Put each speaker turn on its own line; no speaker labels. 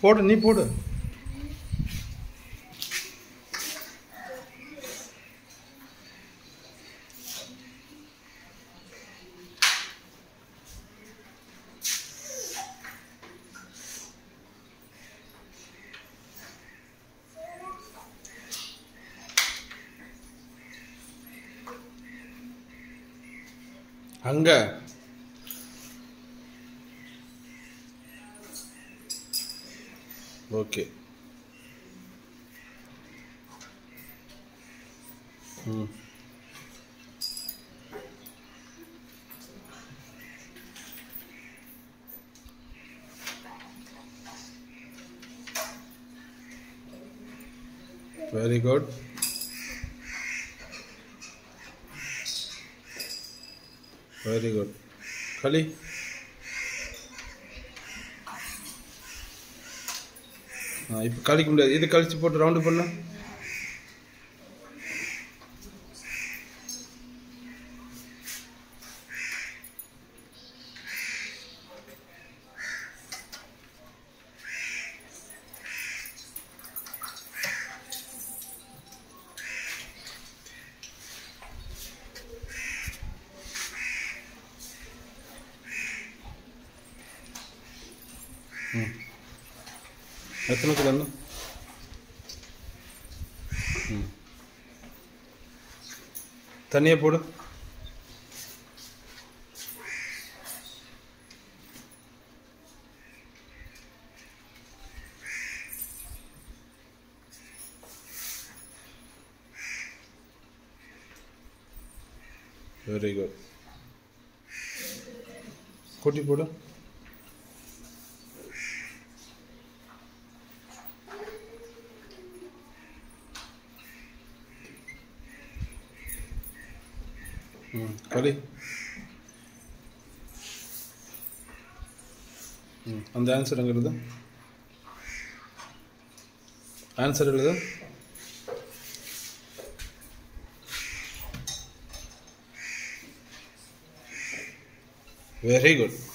போடு நீ போடு அங்க ஓகே ம் வெரி குட் வெரி குட் களி ஆ இப்போ கழிக்க முடியாது இது கழிச்சு போட்டு ரவுண்டு பண்ண ம் எத்தனை கிலோ ம் தண்ணியை போடு வெரி குட் கொட்டி போடு ம் களி ம் அந்த ஆன்சர் எங்கே எழுது ஆன்சர் எழுது வெரி குட்